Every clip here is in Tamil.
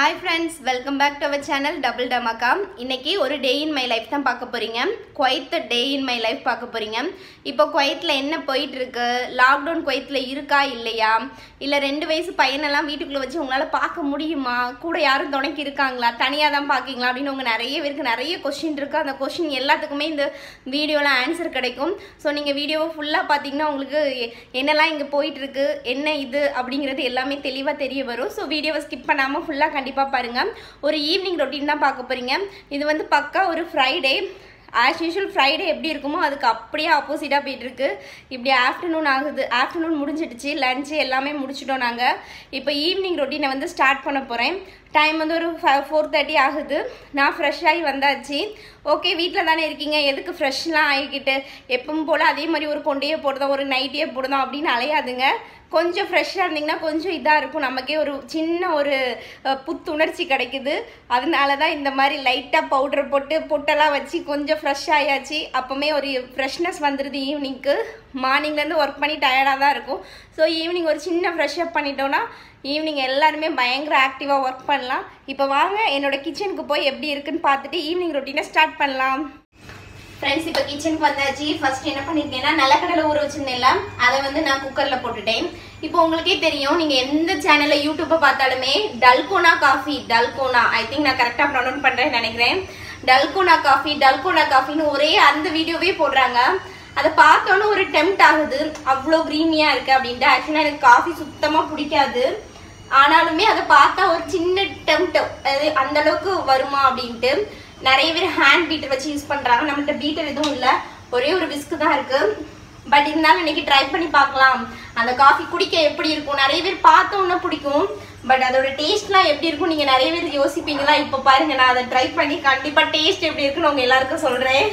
hi friends welcome back to our channel double டமாக்கா இன்னைக்கு ஒரு டே இன் மை லைஃப் தான் பார்க்க போறீங்க Kuwait day in my life பார்க்க போறீங்க இப்போ குவைத்தில் என்ன போயிட்டு இருக்கு லாக்டவுன் குவைத்தில் இருக்கா இல்லையா இல்லை ரெண்டு வயசு பையனெல்லாம் வீட்டுக்குள்ளே வச்சு உங்களால் பார்க்க முடியுமா கூட யாரும் துணைக்கு இருக்காங்களா தனியாக தான் பார்க்கீங்களா அப்படின்னு உங்கள் நிறைய பேருக்கு நிறைய கொஷின் இருக்கு அந்த கொஷின் எல்லாத்துக்குமே இந்த வீடியோவில் ஆன்சர் கிடைக்கும் ஸோ நீங்கள் வீடியோவை ஃபுல்லாக பார்த்தீங்கன்னா உங்களுக்கு எ- என்னெல்லாம் இங்கே போயிட்டு இருக்கு என்ன இது அப்படிங்கிறது எல்லாமே தெளிவாக தெரிய வரும் ஸோ வீடியோவை ஸ்கிப் பண்ணாமல் ஃபுல்லாக கண்டிப்பாக பாருங்கள் ஒரு ஈவினிங் ரொட்டீன் தான் பார்க்க போகிறீங்க இது வந்து பக்கா ஒரு ஃப்ரைடே ஆஸ் யூஷுவல் ஃப்ரைடே எப்படி இருக்குமோ அதுக்கு அப்படியே ஆப்போசிட்டாக போயிட்டு இருக்கு இப்படி ஆஃப்டர்நூன் ஆகுது ஆஃப்டர்நூன் முடிஞ்சிடுச்சு லஞ்சு எல்லாமே முடிச்சிட்டோம் நாங்கள் இப்போ ஈவினிங் ரொட்டீனை வந்து ஸ்டார்ட் பண்ண போகிறேன் டைம் வந்து ஒரு ஃபோர் தேர்ட்டி ஆகுது நான் ஃப்ரெஷ் ஆகி வந்தாச்சு ஓகே வீட்டில் தானே இருக்கீங்க எதுக்கு ஃப்ரெஷ்லாம் ஆகிக்கிட்டு எப்பவும் போல் அதே மாதிரி ஒரு கொண்டையே போடுதோம் ஒரு நைட்டியே போடுதோம் அப்படின்னு அலையாதுங்க கொஞ்சம் ஃப்ரெஷ்ஷாக இருந்தீங்கன்னா கொஞ்சம் இதாக இருக்கும் நமக்கே ஒரு சின்ன ஒரு அஹ், புத்துணர்ச்சி கிடைக்குது அதனால தான் இந்த மாதிரி லைட்டாக பவுடர் போட்டு பொட்டெல்லாம் வச்சு கொஞ்சம் ஃப்ரெஷ் ஆயாச்சு அப்போமே ஒரு ஃப்ரெஷ்னஸ் வந்துடுது ஈவினிங்க்கு மார்னிங்லேருந்து ஒர்க் பண்ணி டயர்டாக தான் இருக்கும் ஸோ ஈவினிங் ஒரு சின்ன ஃப்ரெஷ் அப் பண்ணிட்டோன்னா ஈவினிங் எல்லாருமே பயங்கர ஆக்டிவாக ஒர்க் பண்ணலாம் இப்போ வாங்க என்னோட கிச்சனுக்கு போய் எப்படி இருக்குன்னு பார்த்துட்டு ஈவினிங் ரொட்டீனை ஸ்டார்ட் பண்ணலாம் ஃப்ரெண்ட்ஸ் இப்போ கிச்சனுக்கு வந்தாச்சு ஃபர்ஸ்ட் என்ன பண்ணிருக்கேன்னா நிலக்கடலை ஊற வச்சிருந்தேன்ல அதை வந்து நான் குக்கரில் போட்டுட்டேன் இப்போ உங்களுக்கே தெரியும் நீங்கள் எந்த சேனலில் யூடியூப்பை பார்த்தாலுமே dalgona coffee dalgona I think நான் கரெக்டாக ப்ரொனவுன் பண்ணுறேன்னு நினைக்கிறேன் டல்கோனா காஃபி டல்கோனா காஃபின்னு ஒரே அந்த வீடியோவே போடுறாங்க அதை பார்த்தோன்னே ஒரு டெம்ட் ஆகுது அவ்வளோ க்ரீமியாக இருக்குது அப்படின்ட்டு ஆக்சுவலாக எனக்கு காஃபி சுத்தமாக பிடிக்காது ஆனாலுமே அதை பார்த்தா ஒரு சின்ன டெம்ட் அது அந்த அளவுக்கு வருமா அப்படின்ட்டு நிறைய பேர் ஹேண்ட் பீட்டர் வச்சு யூஸ் பண்றாங்க நம்மள்ட்ட பீட்டர் எதுவும் இல்லை ஒரே ஒரு விஸ்க் தான் இருக்கு பட் இருந்தாலும் இன்னைக்கு ட்ரை பண்ணி பார்க்கலாம் அந்த காஃபி குடிக்க எப்படி இருக்கும் நிறைய பேர் பார்த்தோன்னா பிடிக்கும் பட் அதோட டேஸ்ட்லாம் எப்படி இருக்கும் நீங்க நிறைய பேர் யோசிப்பீங்களா இப்போ பாருங்க நான் அதை ட்ரை பண்ணி கண்டிப்பா டேஸ்ட் எப்படி இருக்குன்னு உங்க எல்லாருக்கும் சொல்றேன்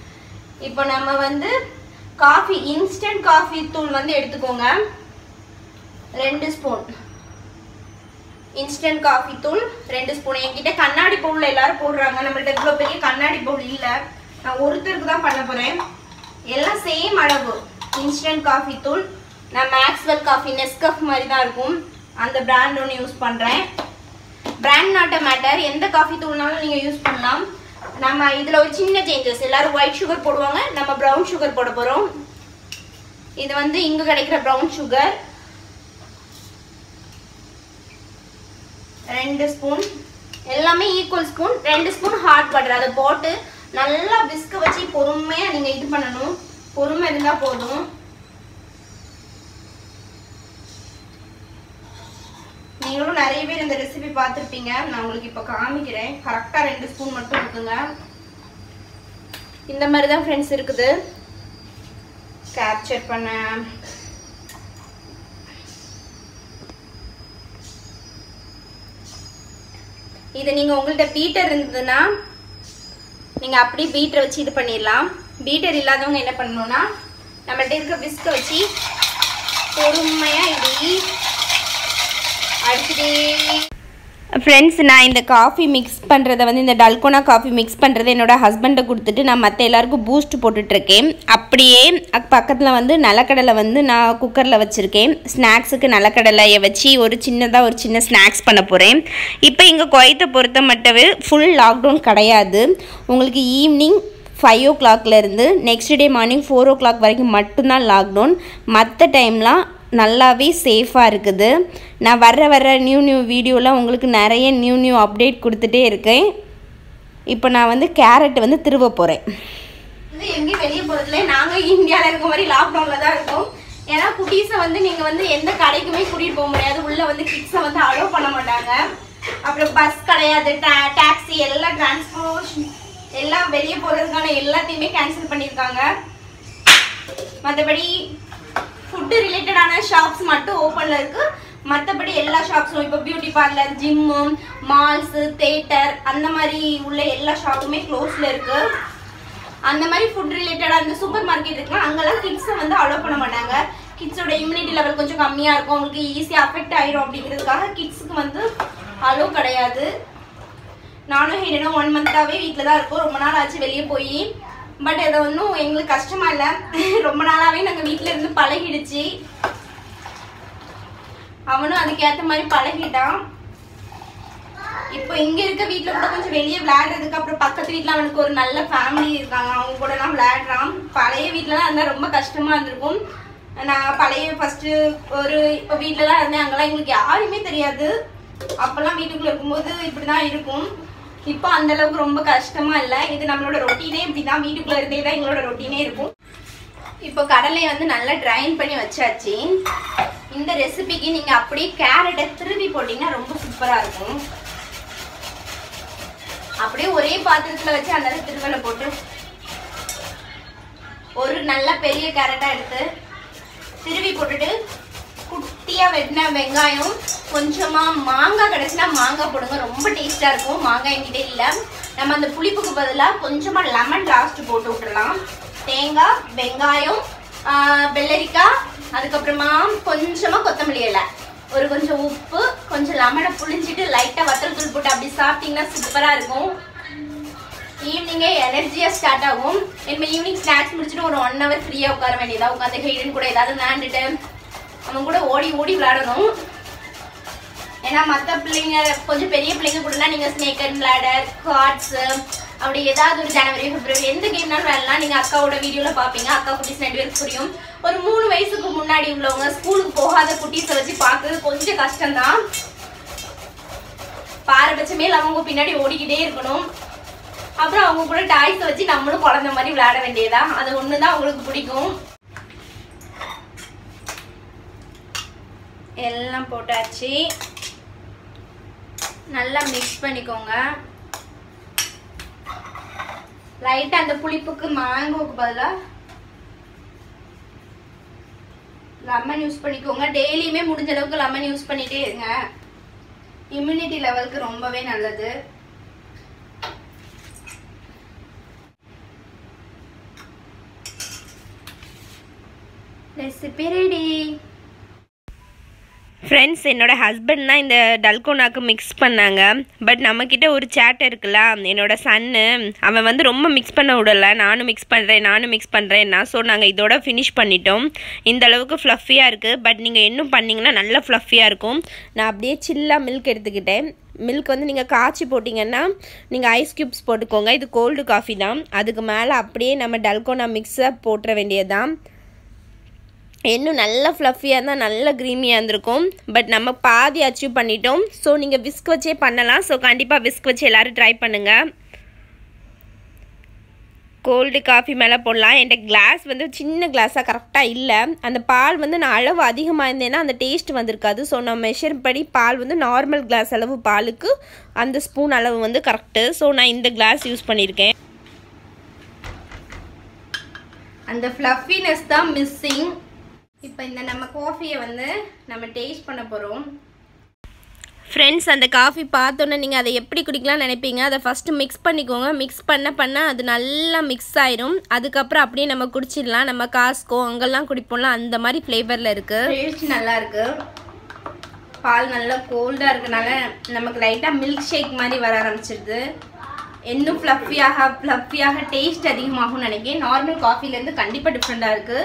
இப்போ நம்ம வந்து காஃபி இன்ஸ்டன்ட் காஃபி தூள் வந்து எடுத்துக்கோங்க ரெண்டு ஸ்பூன் இன்ஸ்டன்ட் காஃபி தூள் ரெண்டு ஸ்பூன் என்கிட்ட கண்ணாடி பவுல்ல எல்லாரும் போடுறாங்க நம்மள்ட்ட இவ்வளோ பெரிய கண்ணாடி பவுல் இல்லை நான் ஒருத்தருக்கு தான் பண்ண போறேன் எல்லாம் சேம் அளவு இன்ஸ்டன்ட் காஃபி தூள் நான் மேக்ஸ்வெல் காஃபி நெஸ்கஃப் மாதிரி தான் இருக்கும் அந்த பிராண்ட் ஒன்று யூஸ் பண்ணுறேன் பிராண்ட் நாட் மேட்டர் எந்த காஃபி தூள்னாலும் நீங்கள் யூஸ் பண்ணலாம் நம்ம இதில் ஒரு சின்ன சேஞ்சஸ் எல்லாரும் ஒயிட் சுகர் போடுவாங்க நம்ம ப்ரௌன் சுகர் போட போகிறோம் இது வந்து இங்கே கிடைக்கிற ப்ரௌன் சுகர் ரெண்டு ஸ்பூன் எல்லாமே ஈக்குவல் ஸ்பூன் ரெண்டு ஸ்பூன் ஹாட் பட்டர் அதை போட்டு நல்லா விஸ்க வச்சு பொறுமையா நீங்க இது பண்ணணும் பொறுமை இருந்தா போதும் நீங்களும் நிறைய பேர் இந்த ரெசிபி பார்த்துருப்பீங்க நான் உங்களுக்கு இப்போ காமிக்கிறேன் கரெக்டாக ரெண்டு ஸ்பூன் மட்டும் இருக்குங்க இந்த மாதிரி தான் ஃப்ரெண்ட்ஸ் இருக்குது கேப்சர் பண்ண இது நீங்கள் உங்கள்கிட்ட பீட்டர் இருந்ததுன்னா நீங்கள் அப்படி பீட்டரை வச்சு இது பண்ணிடலாம் பீட்டர் இல்லாதவங்க என்ன பண்ணணும்னா நம்மள்ட்ட இருக்க விஸ்கை வச்சு பொறுமையாக இப்படி அடிச்சுட்டே ஃப்ரெண்ட்ஸ் நான் இந்த காஃபி மிக்ஸ் பண்ணுறதை வந்து இந்த டல்கோனா காஃபி மிக்ஸ் பண்ணுறதை என்னோட ஹஸ்பண்டை கொடுத்துட்டு நான் மற்ற எல்லாருக்கும் பூஸ்ட் போட்டுட்ருக்கேன் அப்படியே பக்கத்தில் வந்து நிலக்கடலை வந்து நான் குக்கரில் வச்சுருக்கேன் ஸ்நாக்ஸுக்கு நிலக்கடலையை வச்சு ஒரு சின்னதாக ஒரு சின்ன ஸ்நாக்ஸ் பண்ண போகிறேன் இப்போ இங்கே குவைத்தை பொறுத்த மட்டும் ஃபுல் லாக்டவுன் கிடையாது உங்களுக்கு ஈவினிங் ஃபைவ் ஓ கிளாக்லேருந்து next day morning four o'clock வரைக்கும் மட்டும்தான் லாக்டவுன் மற்ற டைம்லாம் நல்லாவே சேஃபாக இருக்குது நான் வர்ற வர்ற நியூ நியூ வீடியோவில் உங்களுக்கு நிறைய நியூ நியூ அப்டேட் கொடுத்துட்டே இருக்கேன் இப்போ நான் வந்து கேரட் வந்து திருவ போகிறேன் இது எங்கேயும் வெளியே போகிறதுல நாங்கள் இந்தியாவில் இருக்க மாதிரி லாக்டவுனில் தான் இருக்கோம் ஏன்னா குட்டீஸை வந்து நீங்கள் வந்து எந்த கடைக்குமே கூட்டிகிட்டு போக முடியாது உள்ளே வந்து கிட்ஸை வந்து அலோவ் பண்ண மாட்டாங்க அப்புறம் பஸ் கிடையாது டாக்ஸி எல்லாம் டிரான்ஸ்போர்ட் எல்லாம் வெளியே போகிறதுக்கான எல்லாத்தையுமே கேன்சல் பண்ணியிருக்காங்க மற்றபடி ஃபுட்டு ரிலேட்டடான ஷாப்ஸ் மட்டும் ஓப்பனில் இருக்கு மற்றபடி எல்லா ஷாப்ஸும் இப்போ beauty parlour gym malls theatre அந்த மாதிரி உள்ள எல்லா ஷாப்புமே க்ளோஸில் இருக்கு அந்த மாதிரி ஃபுட் ரிலேட்டடாக அந்த சூப்பர் மார்க்கெட் இருக்குன்னா அங்கெல்லாம் கிட்ஸை வந்து அலோவ் பண்ண மாட்டாங்க கிட்ஸோட இம்யூனிட்டி லெவல் கொஞ்சம் கம்மியாக இருக்கும் அவங்களுக்கு ஈஸியாக அஃபெக்ட் ஆயிரும் அப்படிங்கிறதுக்காக கிட்ஸுக்கு வந்து அலோவ் கிடையாது நானும் ஹெடனும் ஒன் மந்த்தாகவே வீட்டில் தான் இருக்கோம் ரொம்ப நாள் ஆச்சு வெளியே போய் பட் அது ஒன்றும் எங்களுக்கு கஷ்டமா இல்லை ரொம்ப நாளாகவே நாங்கள் வீட்டில் இருந்து பழகிடுச்சு அவனும் அதுக்கேற்ற மாதிரி பழகிட்டான் இப்போ இங்க இருக்க வீட்ல கூட கொஞ்சம் வெளியே விளையாடுறதுக்கு அப்புறம் பக்கத்து வீட்ல அவனுக்கு ஒரு நல்ல ஃபேமிலி இருக்காங்க அவங்க கூட எல்லாம் விளையாடுறான் பழைய வீட்லலாம் இருந்தா ரொம்ப கஷ்டமா இருந்திருக்கும் நான் பழைய ஃபர்ஸ்ட் ஒரு இப்போ வீட்லலாம் இருந்தேன் அங்கெல்லாம் எங்களுக்கு யாருமே தெரியாது அப்பெல்லாம் வீட்டுக்குள்ள இருக்கும்போது இப்படிதான் இருக்கும் இப்போ அந்த அளவுக்கு ரொம்ப கஷ்டமா இல்லை இது நம்மளோட ரொட்டீனே இப்படிதான் வீட்டுக்குள்ள இருந்தே தான் எங்களோட ரொட்டீனே இருக்கும் இப்போ கடலையை வந்து நல்லா ட்ரைன் பண்ணி வச்சாச்சு இந்த ரெசிபிக்கு நீங்க அப்படியே கேரட்டை திருவி போட்டீங்கன்னா ரொம்ப சூப்பரா இருக்கும் அப்படியே ஒரே பாத்திரத்துல வச்சு அந்த திருவலை போட்டு ஒரு நல்ல பெரிய கேரட்டா எடுத்து திருவி போட்டுட்டு குட்டியா வெட்டின வெங்காயம் கொஞ்சமா மாங்காய் கிடைச்சுன்னா மாங்காய் போடுங்க ரொம்ப டேஸ்டா இருக்கும் மாங்காய் என்கிட்ட இல்ல நம்ம அந்த புளிப்புக்கு பதிலா கொஞ்சமா லெமன் லாஸ்ட் போட்டு விட்டுறலாம் தேங்காய் வெங்காயம் ஆஹ் வெள்ளரிக்காய் அதுக்கப்புறமா கொஞ்சமா கொத்தமல்லி இலை ஒரு கொஞ்சம் உப்பு கொஞ்சம் லெமனை புளிஞ்சிட்டு லைட்டா வத்தல் தூள் போட்டு அப்படி சாப்பிட்டீங்கன்னா சூப்பரா இருக்கும் ஈவினிங்கே எனர்ஜியா ஸ்டார்ட் ஆகும் நம்ம ஈவினிங் ஸ்நாக்ஸ் முடிச்சுட்டு ஒரு ஒன் ஹவர் ஃப்ரீயா உட்கார வேண்டியதா உட்காந்து ஹெய்டன் கூட ஏதாவது விளையாண்டுட்டு அவன் கூட ஓடி ஓடி விளையாடணும் ஏன்னா மற்ற பிள்ளைங்க கொஞ்சம் பெரிய பிள்ளைங்க கூடனா நீங்க ஸ்னேக் அண்ட் லேடர் கார்ட்ஸ் அப்படி ஏதாவது ஒரு ஜனவரி பிப்ரவரி எந்த கேம்னாலும் விளையாடலாம் நீங்க அக்காவோட வீடியோல பாப்பீங்க அக்கா குட்டீஸ் ரெண்டு பேருக்கு புரியும் ஒரு மூணு வயசுக்கு முன்னாடி உள்ளவங்க ஸ்கூலுக்கு போகாத குட்டீஸை வச்சு பார்க்கறது கொஞ்சம் கஷ்டம்தான் பாரபட்சமே அவங்க பின்னாடி ஓடிக்கிட்டே இருக்கணும் அப்புறம் அவங்க கூட டாய்ஸ் வச்சு நம்மளும் குழந்தை மாதிரி விளையாட வேண்டியதா அது ஒண்ணுதான் உங்களுக்கு பிடிக்கும் எல்லாம் போட்டாச்சு நல்லா மிக்ஸ் பண்ணிக்கோங்க லைட்டா அந்த புளிப்புக்கு மேங்கோக்கு பதிலா லெமன் யூஸ் பண்ணிக்கோங்க டெய்லியுமே முடிஞ்ச அளவுக்கு லெமன் யூஸ் பண்ணிட்டே இருங்க இம்யூனிட்டி லெவலுக்கு ரொம்பவே நல்லது ரெசிபி ரெடி ஃப்ரெண்ட்ஸ் என்னோட ஹஸ்பண்ட் தான் இந்த டல்கோனாக்கு மிக்ஸ் பண்ணாங்க பட் நம்மக்கிட்ட ஒரு சேட்டை இருக்குல்ல என்னோட சன்னு அவன் வந்து ரொம்ப மிக்ஸ் பண்ண விடல நானும் மிக்ஸ் பண்ணுறேன் நானும் மிக்ஸ் பண்ணுறேன்னா ஸோ நாங்கள் இதோட ஃபினிஷ் பண்ணிட்டோம் இந்த அளவுக்கு ஃப்ளஃபியாக இருக்குது பட் நீங்கள் இன்னும் பண்ணிங்கன்னா நல்லா ஃப்ளஃபியாக இருக்கும் நான் அப்படியே சில்லாக மில்க் எடுத்துக்கிட்டேன் மில்க் வந்து நீங்கள் காய்ச்சி போட்டிங்கன்னா நீங்கள் ஐஸ் க்யூப்ஸ் போட்டுக்கோங்க இது கோல்டு காஃபி தான் அதுக்கு மேலே அப்படியே நம்ம டல்கோனா மிக்ஸை போட்டுற வேண்டியதுதான் இன்னும் நல்ல ஃப்ளஃபியாக இருந்தால் நல்ல க்ரீமியாக இருந்திருக்கும் பட் நம்ம பாதி அச்சீவ் பண்ணிட்டோம் ஸோ நீங்கள் விஸ்க் வச்சே பண்ணலாம் ஸோ கண்டிப்பாக விஸ்க் வச்சு எல்லோரும் ட்ரை பண்ணுங்கள் கோல்டு காஃபி மேலே போடலாம் என்கிட்ட கிளாஸ் வந்து சின்ன கிளாஸாக கரெக்டாக இல்லை அந்த பால் வந்து நான் அளவு அதிகமாக இருந்தேன்னா அந்த டேஸ்ட் வந்திருக்காது ஸோ நான் மெஷர் படி பால் வந்து நார்மல் கிளாஸ் அளவு பாலுக்கு அந்த ஸ்பூன் அளவு வந்து கரெக்டு ஸோ நான் இந்த கிளாஸ் யூஸ் பண்ணியிருக்கேன் அந்த ஃப்ளஃபினஸ் தான் மிஸ்ஸிங் இப்போ இந்த நம்ம காஃபியை வந்து நம்ம டேஸ்ட் பண்ண போகிறோம் ஃப்ரெண்ட்ஸ் அந்த காஃபி பார்த்தோன்னே நீங்கள் அதை எப்படி குடிக்கலாம்னு நினைப்பீங்க அதை ஃபஸ்ட்டு மிக்ஸ் பண்ணிக்கோங்க மிக்ஸ் பண்ண பண்ண அது நல்லா மிக்ஸ் ஆயிரும் அதுக்கப்புறம் அப்படியே நம்ம குடிச்சிடலாம் நம்ம காஸ்கோ அங்கெல்லாம் குடிப்போம்ல அந்த மாதிரி ஃப்ளேவரில் இருக்குது டேஸ்ட் நல்லா இருக்கு பால் நல்லா கோல்டாக இருக்கனால நமக்கு லைட்டாக மில்க் ஷேக் மாதிரி வர ஆரம்பிச்சிருது இன்னும் ஃப்ளஃபியாக ஃப்ளஃபியாக டேஸ்ட் அதிகமாகும்னு நினைக்கிறேன் நார்மல் காஃபிலேருந்து கண்டிப்பாக டிஃப்ரெண்ட்டாக இருக்குது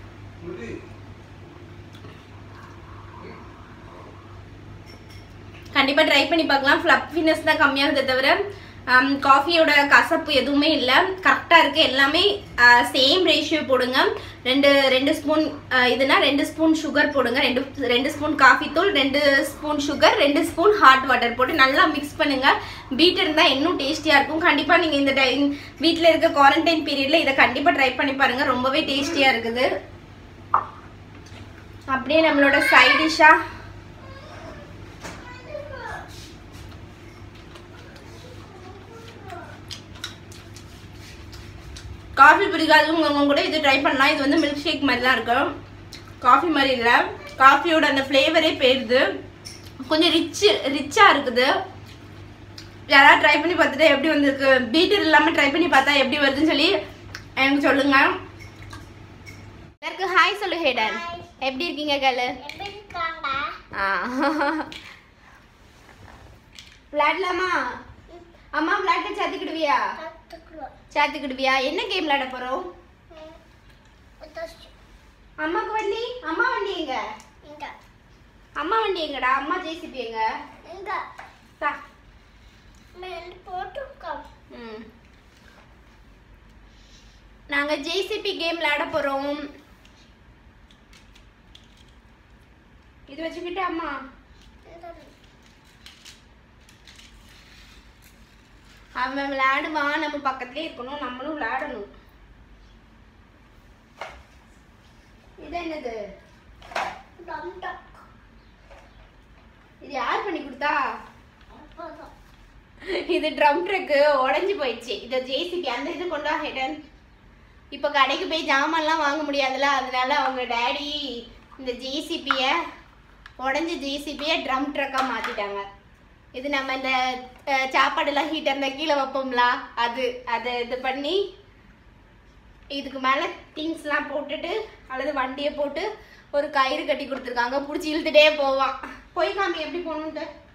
கண்டிப்பாக ட்ரை பண்ணி பார்க்கலாம் ஃப்ளஃபினஸ் தான் கம்மியாகுதே தவிர காஃபியோட கசப்பு எதுவுமே இல்லை கரெக்டாக இருக்குது எல்லாமே சேம் ரேஷியோ போடுங்க ரெண்டு ரெண்டு ஸ்பூன் இதுனா ரெண்டு ஸ்பூன் சுகர் போடுங்க ரெண்டு ரெண்டு ஸ்பூன் காஃபி தூள் ரெண்டு ஸ்பூன் சுகர் ரெண்டு ஸ்பூன் ஹாட் வாட்டர் போட்டு நல்லா மிக்ஸ் பண்ணுங்க பீட் இருந்தால் இன்னும் டேஸ்டியாக இருக்கும் கண்டிப்பாக நீங்கள் இந்த டை வீட்டில் இருக்க குவாரண்டைன் பீரியடில் இதை கண்டிப்பாக ட்ரை பண்ணி பாருங்கள் ரொம்பவே டேஸ்டியாக இருக்குது அப்படியே நம்மளோட சைட் டிஷ்ஷாக காஃபி பிடிக்காதவங்க கூட இது ட்ரை பண்ணலாம் இது வந்து மில்க் ஷேக் மாதிரி தான் இருக்கும் காஃபி மாதிரி இல்லை காஃபியோட அந்த ஃப்ளேவரே போயிடுது கொஞ்சம் ரிச்சு ரிச்சாக இருக்குது யாராவது ட்ரை பண்ணி பார்த்துட்டு எப்படி வந்திருக்கு பீட்டர் இல்லாமல் ட்ரை பண்ணி பார்த்தா எப்படி வருதுன்னு சொல்லி எனக்கு சொல்லுங்க எல்லாருக்கும் ஹாய் சொல்லு ஹேடன் எப்படி இருக்கீங்க கேளு ஆ விளையாடலாமா அம்மா விளையாட்டு சேர்த்துக்கிடுவியா சேர்த்துக்கிடுவியா என்ன கேம் விளையாட போறோம் அம்மாக்கு வண்டி அம்மா வண்டி எங்க அம்மா வண்டி எங்கடா அம்மா ஜேசிபி எங்க தா ம் நாங்க ஜேசிபி கேம் விளையாட போறோம் இது வச்சுக்கிட்டு அம்மா அவன் விளையாடுவான் நம்ம பக்கத்துலயே இருக்கணும் நம்மளும் விளையாடணும் இது என்னது இது யார் பண்ணி கொடுத்தா இது ட்ரம் ட்ரக்கு உடஞ்சி போயிடுச்சு இது ஜேசிபி அந்த இது கொண்டா ஹெடன் இப்போ கடைக்கு போய் ஜாமான்லாம் வாங்க முடியாதுல்ல அதனால அவங்க டேடி இந்த ஜேசிபியை உடஞ்ச ஜேசிபியை ட்ரம் ட்ரக்காக மாற்றிட்டாங்க இது நம்ம இந்த அஹ், சாப்பாடெல்லாம் ஹீட்டர் இந்த கீழே வைப்போம்ல அது அதை இது பண்ணி இதுக்கு மேலே திங்ஸ்லாம் போட்டுட்டு அல்லது வண்டியை போட்டு ஒரு கயிறு கட்டி கொடுத்துருக்காங்க பிடிச்சி இழுத்துட்டே போவான் போய் காமி எப்படி போகணுன்ட்டு